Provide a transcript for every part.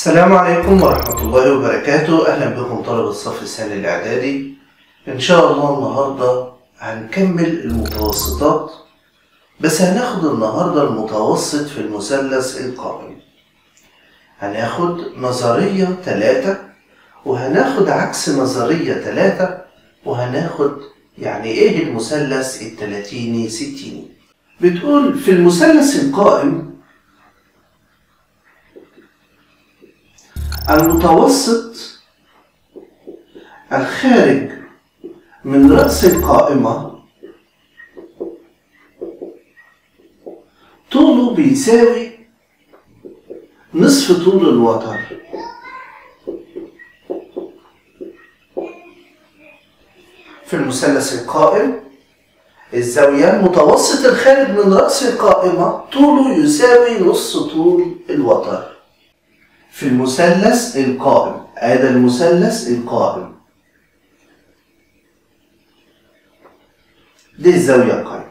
السلام عليكم ورحمة الله وبركاته أهلا بكم طلبة الصف الثاني الإعدادي إن شاء الله النهاردة هنكمل المتوسطات بس هناخد النهاردة المتوسط في المثلث القائم هناخد نظرية تلاتة وهناخد عكس نظرية تلاتة وهناخد يعني إيه المثلث التلاتيني ستيني بتقول في المثلث القائم المتوسط الخارج من رأس القائمة طوله بيساوي نصف طول الوتر في المثلث القائم الزاوية المتوسط الخارج من رأس القائمة طوله يساوي نص طول الوتر في المثلث القائم هذا المثلث القائم دي الزاوية القائمة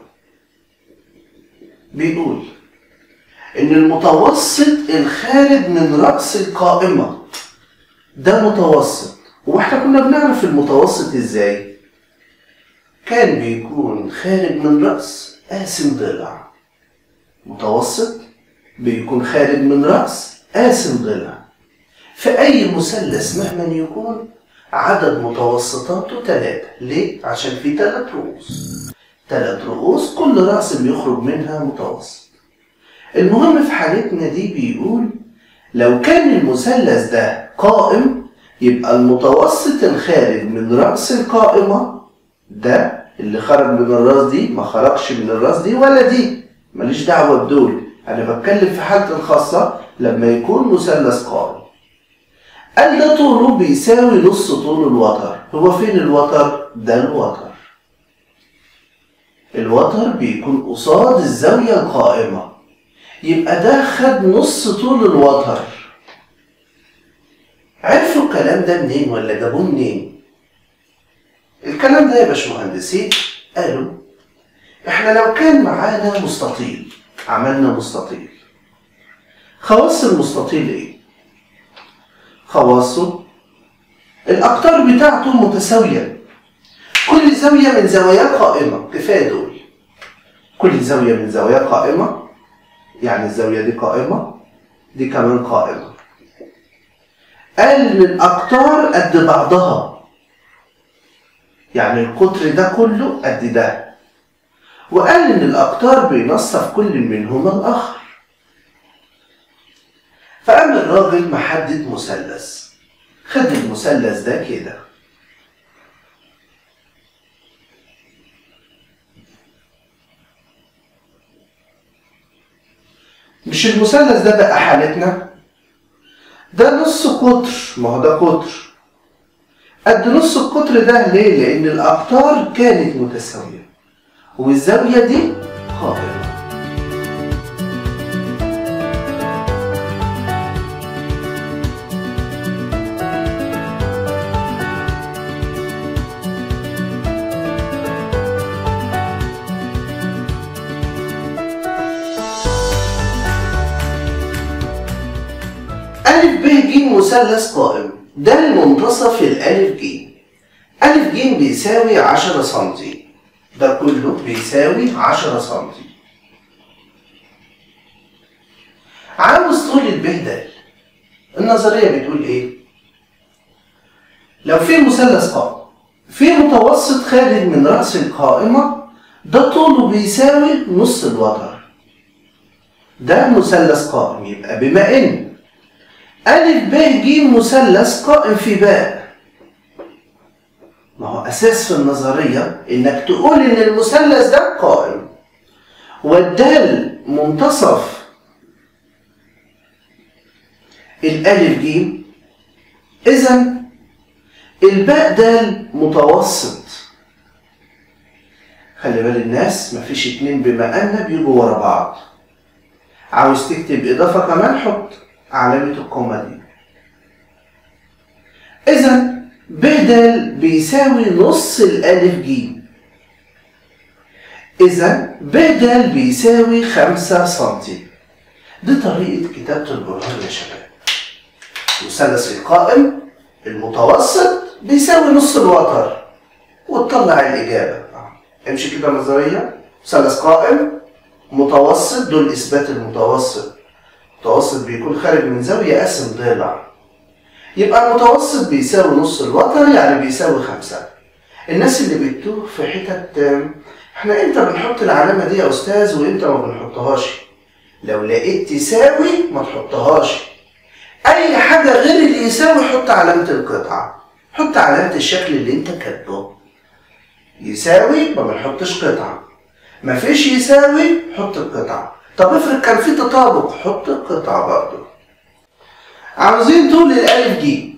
بيقول إن المتوسط الخارج من رأس القائمة ده متوسط واحنا كنا بنعرف المتوسط ازاي كان بيكون خارج من رأس قاسم ضلع متوسط بيكون خارج من رأس قاسم ضلع في أي مثلث مهما يكون عدد متوسطاته ثلاثة ليه؟ عشان في ثلاث رؤوس ثلاث رؤوس كل رأس بيخرج منها متوسط المهم في حالتنا دي بيقول لو كان المثلث ده قائم يبقى المتوسط الخارج من رأس القائمة ده اللي خرج من الراس دي ما خرجش من الراس دي ولا دي ماليش دعوة بدول أنا بتكلم في حالة الخاصة لما يكون مثلث قائم قال ده طوله بيساوي نص طول الوتر هو فين الوتر؟ ده الوتر الوتر بيكون قصاد الزاوية القائمة يبقى ده خد نص طول الوتر عرفوا الكلام ده منين ولا جابوه منين؟ الكلام ده يا باشمهندسين قالوا احنا لو كان معانا مستطيل عملنا مستطيل خواص المستطيل ايه؟ خواصه الأقطار بتاعته متساوية كل زاوية من زوايا قائمة كفاية دول كل زاوية من زوايا قائمة يعني الزاوية دي قائمة دي كمان قائمة قال إن الأقطار قد بعضها يعني القطر ده كله قد ده وقال إن الأقطار بينصف كل منهما الآخر فقام الراجل محدد مثلث خد المثلث ده كده مش المثلث ده بقى حالتنا ده نص قطر ما هو ده قطر قد نص القطر ده ليه لان الاقطار كانت متساويه والزاويه دي قائمه ألف ب ج مثلث قائم ده المنتصف الألف ج ألف ج بيساوي عشرة سنتي ده كله بيساوي عشرة سنتي عاوز طول الب د النظرية بتقول إيه؟ لو في مثلث قائم في متوسط خارج من رأس القائمة ده طوله بيساوي نص الوتر ده مثلث قائم يبقى بما إن ألف ب ج مثلث قائم في باء ما هو أساس في النظرية إنك تقول إن المثلث ده قائم والدال منتصف الألف ج إذا الباء دال متوسط خلي بال الناس مفيش اتنين بما أن بيجوا ورا بعض عاوز تكتب إضافة كمان حط علامة القومة دي إذا ب د بيساوي نص الألف ج إذا ب د بيساوي خمسة سنتي دي طريقة كتابة البرهان يا شباب مثلث القائم المتوسط بيساوي نص الوتر وتطلع الإجابة امشي كده نظرية مثلث قائم متوسط دول إثبات المتوسط المتوسط بيكون خارج من زاوية قاسم ضلع يبقى المتوسط بيساوي نص الوتر يعني بيساوي خمسة الناس اللي بتتوه في حتت احنا امتى بنحط العلامة دي يا أستاذ وامتى ما بنحطهاش لو لقيت تساوي ما تحطهاش أي حاجة غير اللي يساوي حط علامة القطعة حط علامة الشكل اللي انت كاتبه يساوي ما بنحطش قطعة مفيش يساوي حط القطعة طب افرض كان في تطابق حط القطعة برضه عاوزين طول الألف دي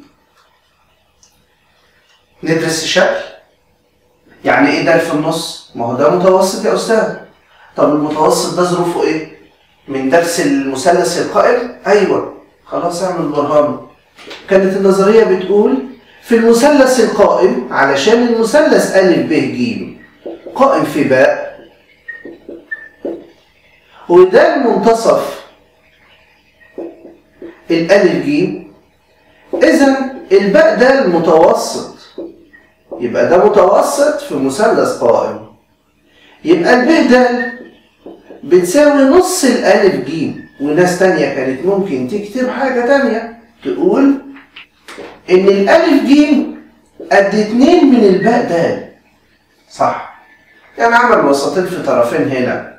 ندرس الشكل يعني ايه ده في النص؟ ما هو ده متوسط يا أستاذ طب المتوسط ده ظروفه ايه؟ من درس المثلث القائم؟ أيوه خلاص اعمل برهان كانت النظرية بتقول في المثلث القائم علشان المثلث أ ب ج قائم في باء وده المنتصف الألف ج إذا الباء ده المتوسط يبقى ده متوسط في مثلث قائم يبقى الب ده بتساوي نص الألف ج وناس تانية كانت ممكن تكتب حاجة تانية تقول إن الألف ج قد اتنين من الباء د صح يعني عمل وسطين في طرفين هنا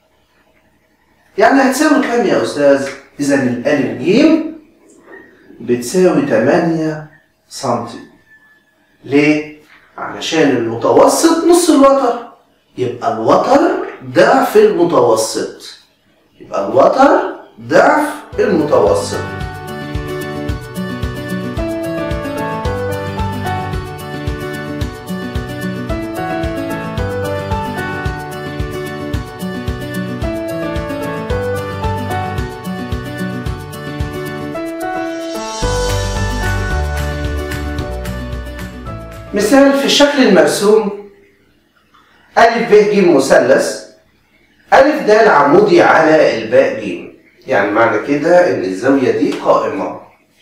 يعني هتساوي كام يا أستاذ؟ إذا الألف ج بتساوي 8 سنتي ليه؟ علشان المتوسط نص الوتر يبقى الوتر ضعف المتوسط يبقى الوتر ضعف المتوسط مثال في الشكل المرسوم أ ب ج مثلث ألف د عمودي على الباء ج يعني معنى كده إن الزاوية دي قائمة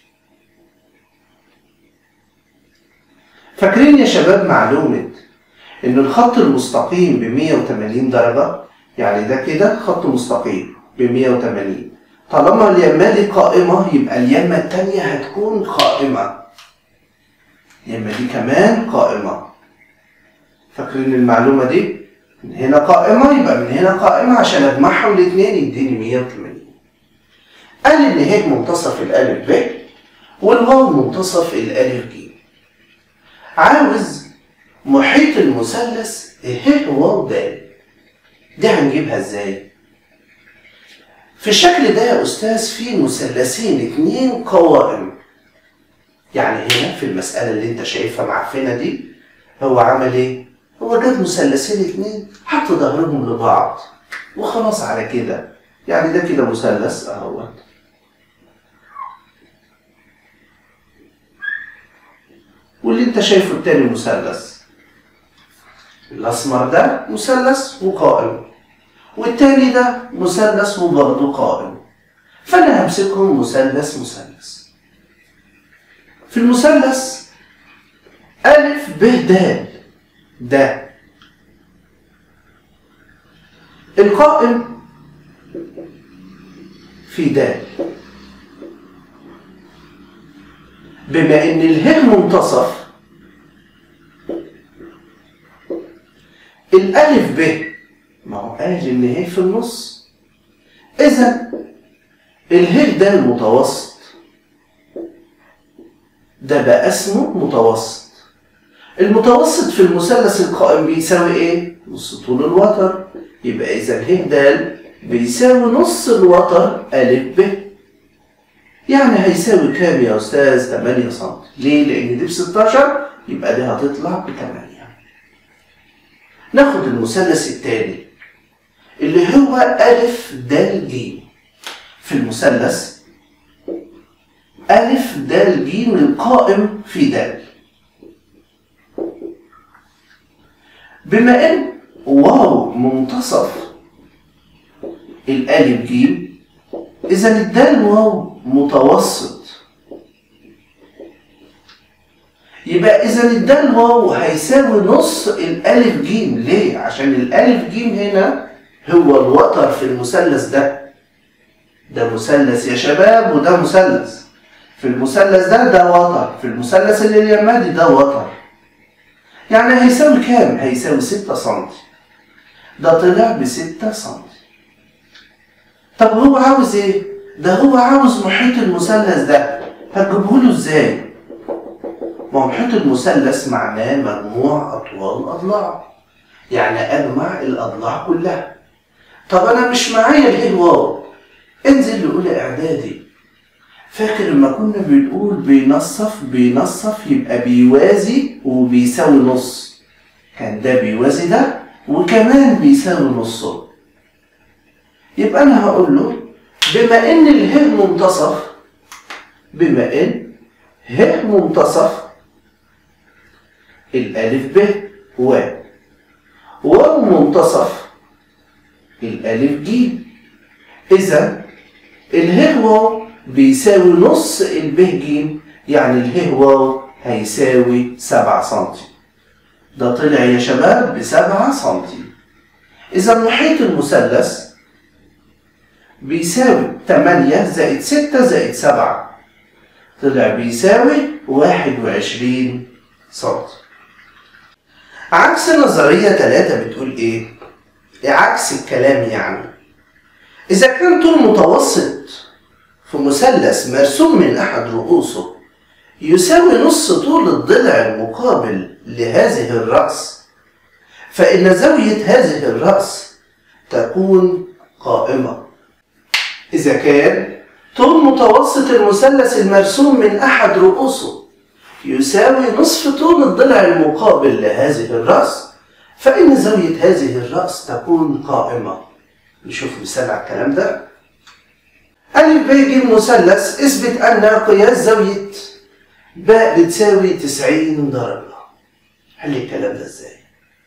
فاكرين يا شباب معلومة إن الخط المستقيم ب 180 درجة يعني ده كده خط مستقيم ب 180 طالما اليمة دي قائمة يبقى اليمة التانية هتكون قائمة اليمة دي كمان قائمة فاكرين المعلومة دي؟ من هنا قائمة يبقى من هنا قائمة عشان أجمعهم الاتنين يديني 180 قال إن هيك منتصف الألف ب والواو منتصف الألف ج عاوز محيط المثلث ه واو د دي هنجيبها ازاي؟ في الشكل ده يا أستاذ في مثلثين اتنين قوائم يعني هنا في المسألة اللي أنت شايفها معفنة دي هو عمل إيه؟ هو جاب مثلثين اتنين حط ظهرهم لبعض وخلاص على كده يعني ده كده مثلث اهوت واللي انت شايفه التاني مثلث الاسمر ده مثلث وقائم والتاني ده مثلث وبرضه قائم فانا همسكهم مثلث مثلث في المثلث ألف ب د ده القائم في د بما ان اله منتصف الالف ب ما هو قال ان هي في النص اذا اله ده المتوسط ده بقى اسمه متوسط المتوسط في المثلث القائم بيساوي ايه؟ نص طول الوتر يبقى اذا ه د بيساوي نص الوتر ا ب يعني هيساوي كام يا استاذ 8 سم ليه؟ لان دي ب 16 يبقى دي هتطلع ب 8 ناخد المثلث الثاني اللي هو ا د ج في المثلث ا د ج القائم في د بما ان واو منتصف الالف ج اذا الدال واو متوسط يبقى إذا الدال واو هيساوي نص الألف جيم ليه؟ عشان الألف جيم هنا هو الوتر في المثلث ده ده مثلث يا شباب وده مثلث في المثلث ده ده وتر في المثلث اللي اليمادي ده وتر يعني هيساوي كام؟ هيساوي 6 سم ده طلع ب 6 سم طب هو عاوز ايه؟ ده هو عاوز محيط المثلث ده هتجيبه له ازاي؟ ما هو محيط المثلث معناه مجموع اطوال الاضلاع يعني اجمع الاضلاع كلها طب انا مش معايا الهي واو انزل لاولى اعدادي فاكر لما كنا بنقول بينصف بينصف يبقى بيوازي وبيساوي نص كان ده بيوازي ده وكمان بيساوي نصه يبقى انا هقول له بما ان اله منتصف بما ان ه منتصف الالف ب و واو منتصف الالف ج اذا اله واو بيساوي نص الب ج يعني اله واو هيساوي 7 سم ده طلع يا شباب ب 7 سم اذا محيط المثلث بيساوي 8 زائد 6 زائد 7 طلع بيساوي 21 سم عكس نظرية 3 بتقول ايه؟ عكس الكلام يعني إذا كان طول متوسط في مثلث مرسوم من أحد رؤوسه يساوي نص طول الضلع المقابل لهذه الرأس فإن زاوية هذه الرأس تكون قائمة إذا كان طول متوسط المثلث المرسوم من أحد رؤوسه يساوي نصف طول الضلع المقابل لهذه الرأس فإن زاوية هذه الرأس تكون قائمة نشوف مثال على الكلام ده ألف ب ج مثلث اثبت أن قياس زاوية باء بتساوي 90 درجة حل الكلام ده ازاي؟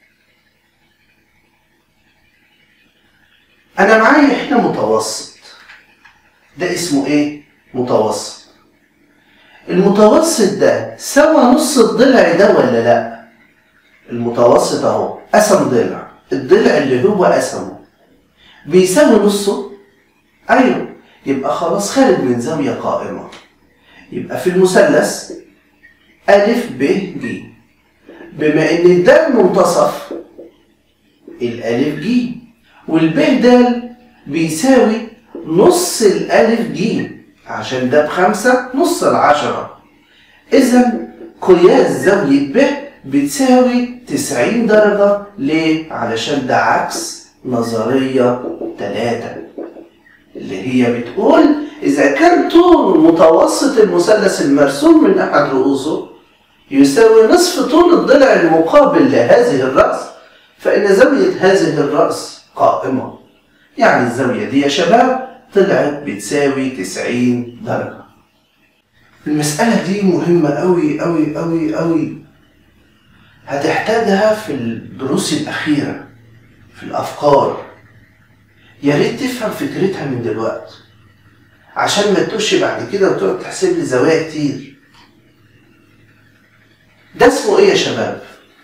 أنا معايا هنا متوسط ده اسمه إيه؟ متوسط المتوسط ده سوى نص الضلع ده ولا لأ؟ المتوسط أهو قسم ضلع الضلع اللي هو قسمه بيساوي نصه؟ أيوه يبقى خلاص خارج من زاوية قائمة يبقى في المثلث ألف ب ج بما إن الدال منتصف الألف ج والب د بيساوي نص الألف ج عشان ده بخمسة نص العشرة إذا قياس زاوية ب بتساوي 90 درجة ليه؟ علشان ده عكس نظرية تلاتة اللي هي بتقول إذا كان طول متوسط المثلث المرسوم من أحد رؤوسه يساوي نصف طول الضلع المقابل لهذه الرأس فإن زاوية هذه الرأس قائمة يعني الزاوية دي يا شباب طلعت بتساوي 90 درجة المسألة دي مهمة أوي أوي أوي أوي هتحتاجها في الدروس الأخيرة في الأفكار يا ريت تفهم فكرتها من دلوقتي عشان ما تتوش بعد كده وتقعد تحسب لي زوايا كتير ده اسمه ايه يا شباب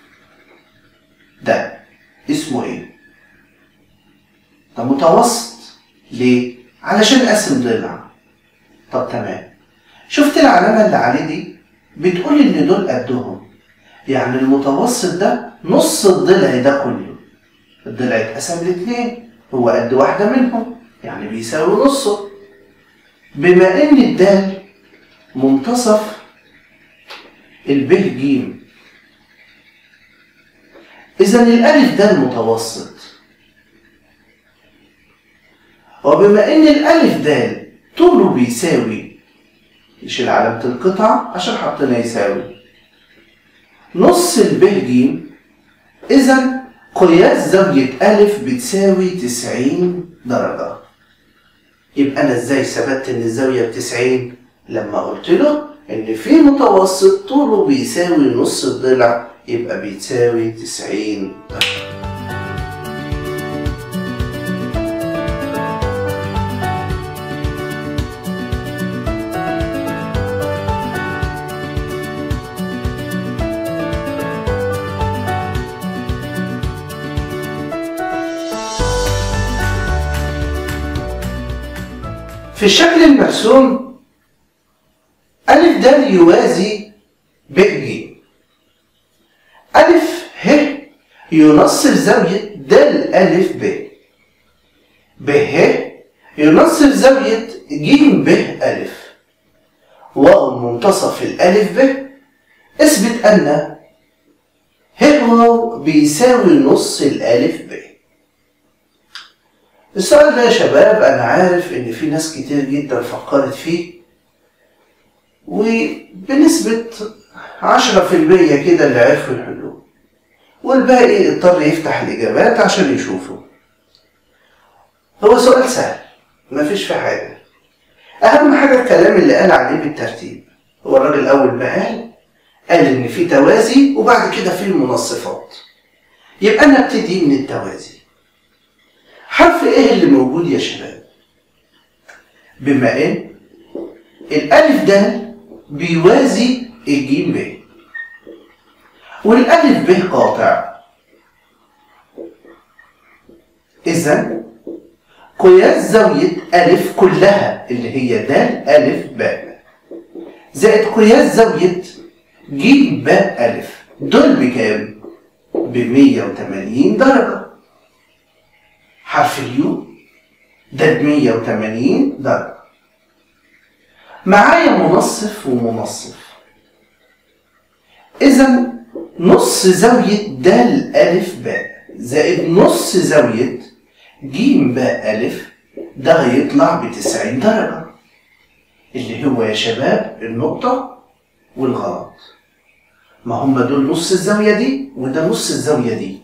ده اسمه ايه ده متوسط ليه علشان اقسم ضلع طب تمام شفت العلامه اللي عليه دي بتقول ان دول قدهم يعني المتوسط ده نص الضلع ده كله الضلع اتقسم لاتنين هو قد واحدة منهم يعني بيساوي نصه بما ان الدال منتصف الب ج اذا الالف ده المتوسط وبما ان الالف د طوله بيساوي نشيل علامة القطعة عشان حطينا يساوي نص الب ج اذا قياس زاوية ألف بتساوي 90 درجة يبقى أنا إزاي ثبت إن الزاوية بتسعين لما قلت له إن في متوسط طوله بيساوي نص الضلع يبقى بيتساوي 90 درجة في الشكل المرسوم ألف د يوازي ب ج ألف ه ينصف زاوية د ألف ب ب ه ينصف زاوية ج ب ألف واو منتصف الألف ب اثبت أن ه واو بيساوي نص الألف ب السؤال ده يا شباب أنا عارف إن في ناس كتير جدا فكرت فيه وبنسبة عشرة في المية كده اللي عرفوا يحلوه والباقي اضطر يفتح الإجابات عشان يشوفه هو سؤال سهل مفيش فيه حاجة أهم حاجة الكلام اللي قال عليه بالترتيب هو الراجل الأول ما قال قال إن في توازي وبعد كده في المنصفات يبقى أنا ابتدي من التوازي حرف إيه اللي موجود يا شباب؟ بما إن الألف ده بيوازي الجيم ب والألف ب قاطع إذا قياس زاوية ألف كلها اللي هي د ألف باء زائد قياس زاوية ج باء ألف دول بكام؟ ب 180 درجة حرف اليو ده ب 180 درجة معايا منصف ومنصف إذا نص زاوية د ألف باء زائد نص زاوية ج باء ألف ده هيطلع بتسعين درجة اللي هو يا شباب النقطة والغلط ما هم دول نص الزاوية دي وده نص الزاوية دي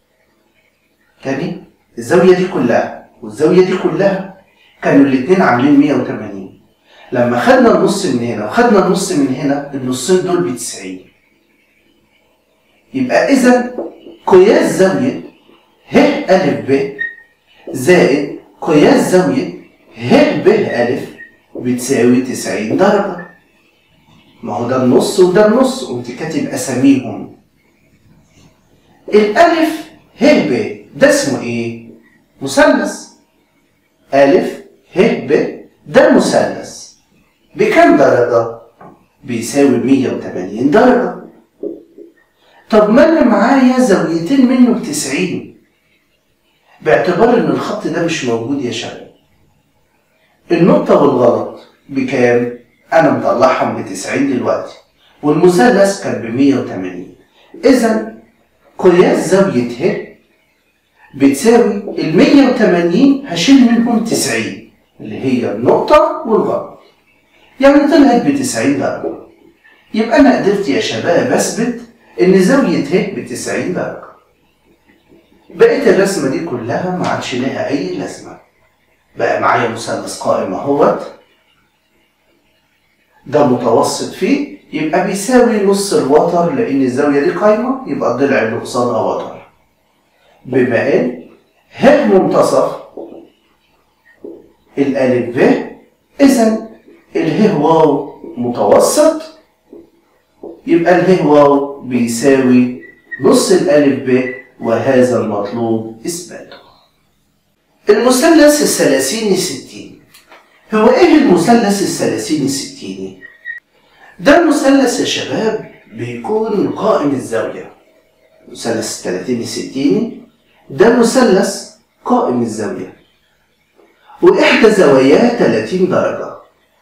تاني الزاوية دي كلها والزاوية دي كلها كانوا الاتنين عاملين 180 لما خدنا النص من هنا وخدنا النص من هنا النصين دول ب 90 يبقى إذا قياس زاوية ه ألف ب زائد قياس زاوية ه ب ألف بتساوي 90 درجة ما هو ده النص وده النص قمت كاتب أساميهم الألف ه ب ده اسمه إيه؟ مثلث ألف ه ب ده مثلث بكم درجة؟ بيساوي 180 درجة طب ما أنا معايا زاويتين منه ب 90 باعتبار إن الخط ده مش موجود يا شباب النقطة والغلط بكام؟ أنا مطلعهم ب 90 دلوقتي والمثلث كان ب 180 إذا قياس زاوية ه بتساوي ال 180 هشيل منهم 90 اللي هي النقطة والغلط يعني طلعت ب 90 درجة يبقى أنا قدرت يا شباب أثبت إن زاوية ه ب 90 درجة بقيت الرسمة دي كلها ما عادش لها أي لازمة بقى معايا مثلث قائم اهوت ده متوسط فيه يبقى بيساوي نص الوتر لأن الزاوية دي قايمة يبقى الضلع اللي قصادها وتر بما إن ه منتصف الألف ب إذا اله واو متوسط يبقى اله واو بيساوي نص الألف ب وهذا المطلوب إثباته المثلث الثلاثيني ستيني هو إيه المثلث الثلاثيني الستيني؟ ده مثلث يا شباب بيكون قائم الزاوية مثلث الثلاثيني الستيني ده مثلث قائم الزاوية وإحدى زواياه 30 درجة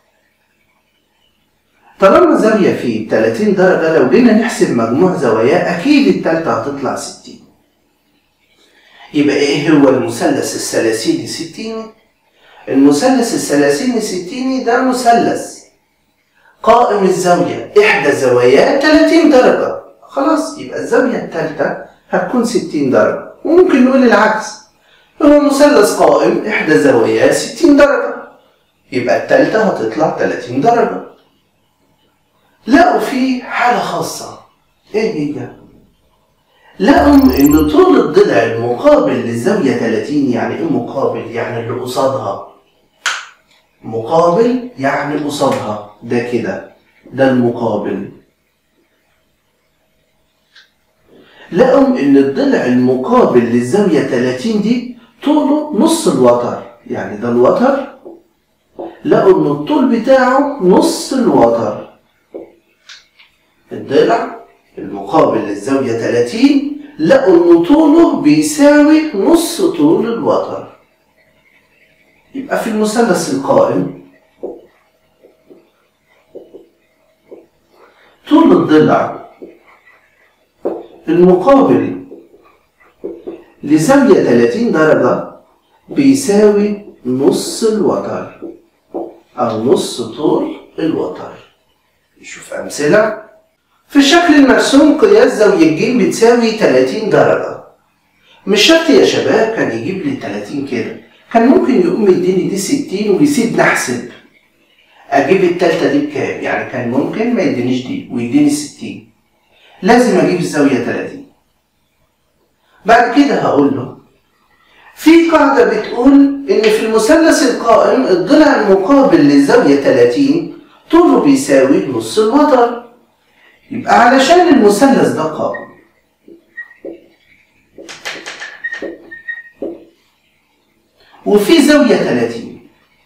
طالما زاوية فيه 30 درجة لو جينا نحسب مجموع زواياه أكيد التالتة هتطلع 60 يبقى إيه هو المثلث الثلاثيني ستيني؟ المثلث الثلاثيني ستيني ده مثلث قائم الزاوية إحدى زواياه 30 درجة خلاص يبقى الزاوية التالتة هتكون 60 درجة وممكن نقول العكس هو مثلث قائم إحدى زواياه 60 درجة يبقى التالتة هتطلع 30 درجة لقوا فيه حالة خاصة إيه هي؟ لقوا إن طول الضلع المقابل للزاوية 30 يعني إيه مقابل؟ يعني اللي قصادها مقابل يعني قصادها ده كده ده المقابل لقوا ان الضلع المقابل للزاوية 30 دي طوله نص الوتر يعني ده الوتر لقوا ان الطول بتاعه نص الوتر الضلع المقابل للزاوية 30 لقوا ان طوله بيساوي نص طول الوتر يبقى في المثلث القائم طول الضلع المقابل لزاوية 30 درجة بيساوي نص الوتر أو نص طول الوتر نشوف أمثلة في الشكل المرسوم قياس زاوية ج بتساوي 30 درجة مش شرط يا شباب كان يجيب لي 30 كده كان ممكن يقوم يديني دي 60 ويسيبني احسب اجيب التالتة دي بكام يعني كان ممكن ما يدينيش دي ويديني 60 لازم اجيب الزاوية 30 بعد كده هقول له في قاعدة بتقول إن في المثلث القائم الضلع المقابل للزاوية 30 طوله بيساوي نص الوتر يبقى علشان المثلث ده قائم وفي زاوية 30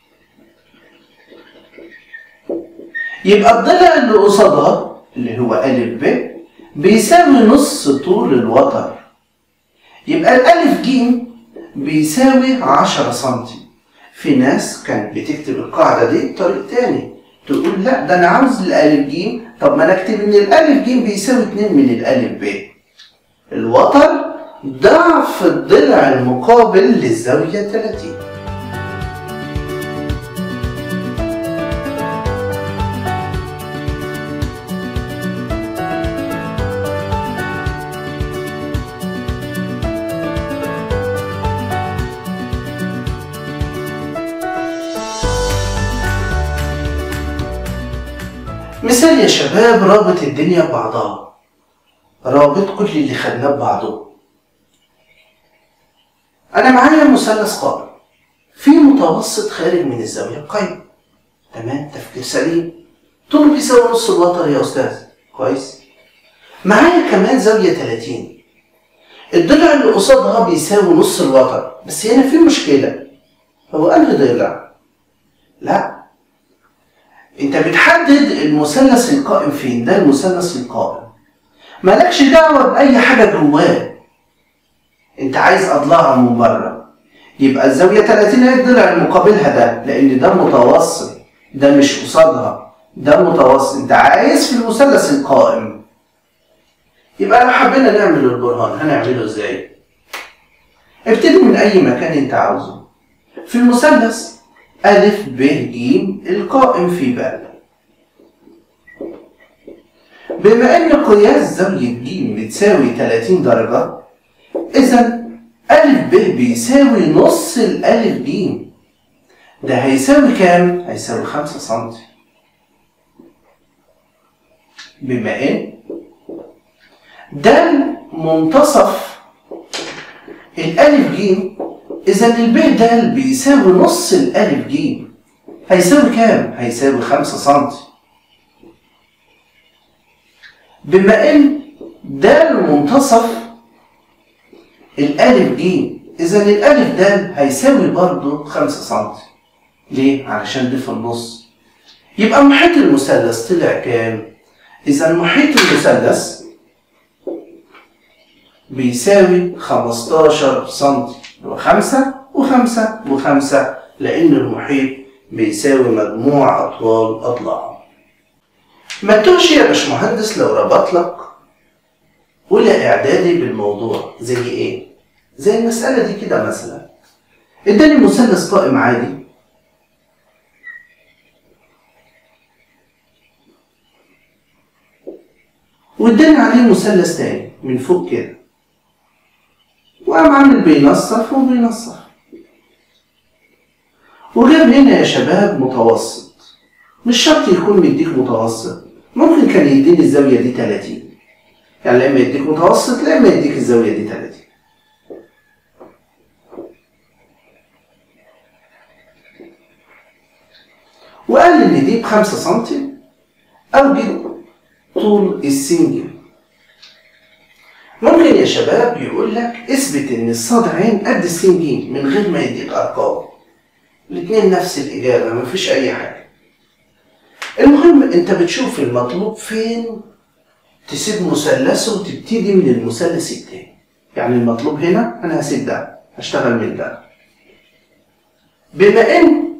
يبقى الضلع اللي قصادها اللي هو أ ب بيساوي نص طول الوتر يبقى الألف ج بيساوي 10 سنتي في ناس كانت بتكتب القاعدة دي بطريق تاني تقول لا ده أنا عاوز الألف ج طب ما أنا أكتب إن الألف ج بيساوي 2 من الألف ب الوتر ضعف الضلع المقابل للزاوية 30 مثال يا شباب رابط الدنيا ببعضها رابط كل اللي خدناه ببعضه أنا معايا مثلث قائم في متوسط خارج من الزاوية القايمة تمام تفكير سليم طوله بيساوي نص الوتر يا أستاذ كويس معايا كمان زاوية 30 الضلع اللي قصادها بيساوي نص الوتر بس هنا في مشكلة هو أنهي ضلع؟ لا انت بتحدد المثلث القائم فين ده المثلث القائم مالكش دعوه باي حاجه جواه انت عايز اضلاعها من بره يبقى الزاويه 30 هي الضلع المقابلها ده لان ده متوسط ده مش قصادها ده متوسط انت عايز في المثلث القائم يبقى لو حبينا نعمل البرهان هنعمله ازاي ابتدي من اي مكان انت عاوزه في المثلث ألف ب ج القائم في باء بما أن قياس زاوية ج بتساوي 30 درجة إذا ألف ب بيساوي نص الألف ج ده هيساوي كام؟ هيساوي 5 سم بما أن ده منتصف الألف ج إذا الب د بيساوي نص الألف ج هيساوي كام؟ هيساوي 5 سم بما إن د منتصف الألف ج إذا الألف د هيساوي برضه 5 سم ليه؟ علشان دي في النص يبقى محيط المثلث طلع كام؟ إذا محيط المثلث بيساوي 15 سم هو خمسة وخمسة وخمسة لأن المحيط بيساوي مجموع أطوال أضلاعه. ما تتوهش يا باشمهندس لو ربط لك أولى إعدادي بالموضوع زي إيه؟ زي المسألة دي كده مثلا اداني مثلث قائم عادي واداني عليه مثلث تاني من فوق كده وقام عامل بينصف وبينصف وجاب هنا يا شباب متوسط مش شرط يكون مديك متوسط ممكن كان يديني الزاوية دي 30 يعني لا اما يديك متوسط لا اما يديك الزاوية دي 30 وقال ان دي بخمسة سنتي او دي طول السنجل ممكن يا شباب يقول لك اثبت ان الصاد عين قد السين ج من غير ما يديك ارقام الاتنين نفس الإجابة مفيش أي حاجة المهم أنت بتشوف المطلوب فين تسيب مثلثه وتبتدي من المثلث التاني يعني المطلوب هنا أنا هسيب ده هشتغل من ده بما إن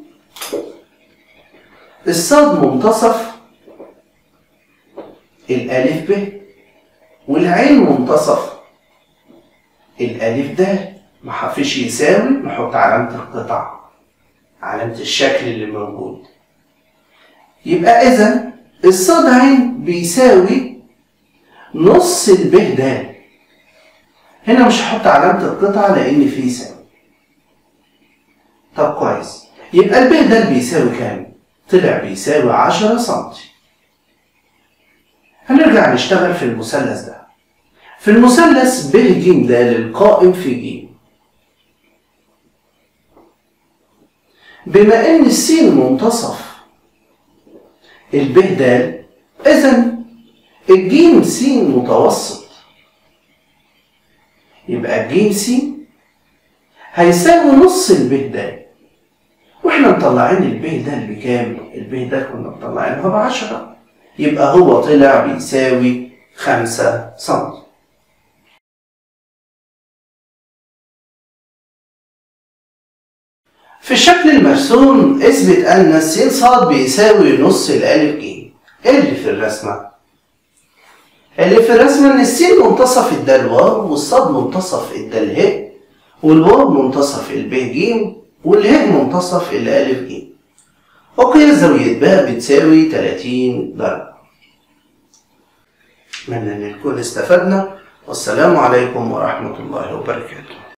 الصاد منتصف الألف ب والعين منتصف الألف ده ما فيش يساوي نحط علامة القطع علامة الشكل اللي موجود يبقى إذا الصاد عين بيساوي نص الب د هنا مش هحط علامة القطعة لأن في يساوي طب كويس يبقى الب د بيساوي كام؟ طلع بيساوي 10 سنتي هنرجع نشتغل في المثلث ده في المثلث ب ج د القائم في ج بما ان السين منتصف الب د اذا الجيم س متوسط يبقى الجيم س هيساوي نص الب د واحنا مطلعين الب د بكام؟ الب د كنا مطلعينها ب 10 يبقى هو طلع بيساوي 5 سم في الشكل المرسوم اثبت ان السين صاد بيساوي نص الالف ج ايه اللي في الرسمه اللي في الرسمه ان السين منتصف الدال واو والصاد منتصف الدال ه والواو منتصف الب ج والهاء منتصف الالف ج وقياس زاوية باء بتساوي 30 درجة أتمنى أن نكون استفدنا والسلام عليكم ورحمة الله وبركاته